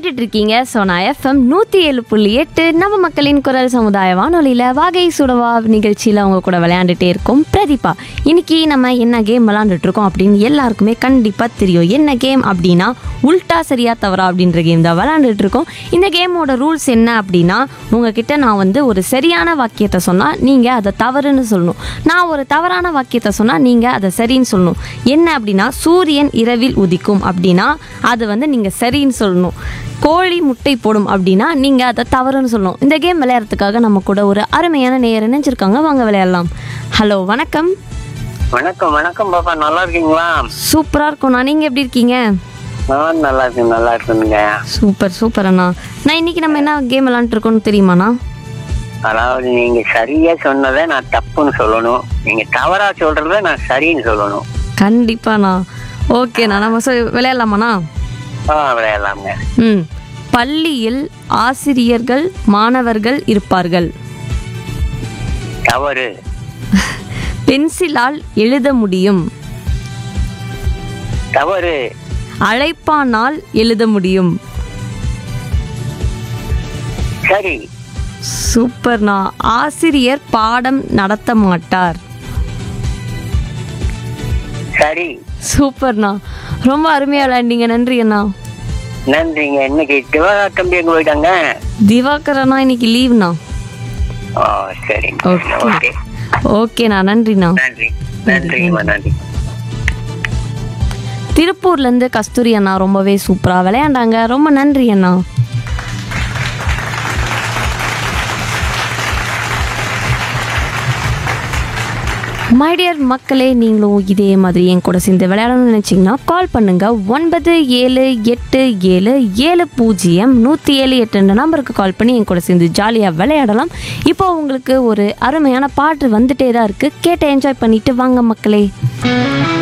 கேட்டுட்டு இருக்கீங்க சோனா எஃப்எம் நூற்றி ஏழு புள்ளி எட்டு நம்ம மக்களின் குரல் சமுதாய வானொலியில் வாகை சுடவா நிகழ்ச்சியில் அவங்க கூட விளையாண்டுட்டே இருக்கோம் பிரதீபா இன்னைக்கு நம்ம என்ன கேம் விளையாண்டுட்டு இருக்கோம் அப்படின்னு எல்லாருக்குமே கண்டிப்பாக தெரியும் என்ன கேம் அப்படின்னா உல்டா சரியா தவறா அப்படின்ற கேம் தான் விளையாண்டுட்டு இருக்கோம் இந்த கேமோட ரூல்ஸ் என்ன அப்படின்னா உங்ககிட்ட நான் வந்து ஒரு சரியான வாக்கியத்தை சொன்னால் நீங்கள் அதை தவறுன்னு சொல்லணும் நான் ஒரு தவறான வாக்கியத்தை சொன்னால் நீங்கள் அதை சரின்னு சொல்லணும் என்ன அப்படின்னா சூரியன் இரவில் உதிக்கும் அப்படின்னா அது வந்து நீங்கள் சரின்னு சொல்லணும் கோழி முட்டை போடும் அப்படின்னா நீங்கள் அதை தவறுன்னு சொல்லணும் இந்த கேம் விளையாடுறதுக்காக நம்ம கூட ஒரு அருமையான நேயர் நினைச்சிருக்காங்க வாங்க விளையாடலாம் ஹலோ வணக்கம் வணக்கம் வணக்கம் பாப்பா நல்லா இருக்கீங்களா சூப்பராக இருக்கும்ண்ணா நீங்கள் எப்படி இருக்கீங்க நான் நல்லா இருக்கேன் நல்லா இருக்குங்க சூப்பர் சூப்பர் அண்ணா நான் இன்னைக்கு நம்ம என்ன கேம் விளாண்டுருக்கோம்னு தெரியுமாண்ணா அதாவது நீங்க சரியா சொன்னதை நான் தப்புன்னு சொல்லணும் நீங்க தவறா சொல்றத நான் சரின்னு சொல்லணும் கண்டிப்பாண்ணா ஓகேண்ணா நம்ம சொ- விளையாடலாமாண்ணா ஆ விளையாடலாங்க ம் பள்ளியில் ஆசிரியர்கள் மாணவர்கள் இருப்பார்கள் தவறு பென்சிலால் எழுத முடியும் தவறு அழைப்பானால் எழுத முடியும் சரி சூப்பர்ண்ணா ஆசிரியர் பாடம் நடத்த மாட்டார் சரி சூப்பர்ண்ணா ரொம்ப அருமையாக விளையாண்டீங்க நன்றி அண்ணா நன்றிங்க இன்னைக்கு சிவகா தம்பி எங்க போயிட்டாங்க திவாகர் அண்ணா இன்னைக்கு லீவ்ண்ணா ஓ சரிங்க ஓகே. ஓகே ஓகேண்ணா நன்றிண்ணா நன்றி நன்றிங்கம்மா நன்றி திருப்பூர்லேருந்து கஸ்தூரி அண்ணா ரொம்பவே சூப்பராக விளையாண்டாங்க ரொம்ப நன்றி அண்ணா மைடியர் மக்களே நீங்களும் இதே மாதிரி என் கூட சேர்ந்து விளையாடணும்னு நினச்சிங்கன்னா கால் பண்ணுங்க ஒன்பது ஏழு எட்டு ஏழு ஏழு பூஜ்ஜியம் நூற்றி ஏழு எட்டு நம்பருக்கு கால் பண்ணி என் கூட சேர்ந்து ஜாலியாக விளையாடலாம் இப்போ உங்களுக்கு ஒரு அருமையான பாட்டு வந்துட்டே தான் இருக்குது கேட்டு என்ஜாய் பண்ணிட்டு வாங்க மக்களே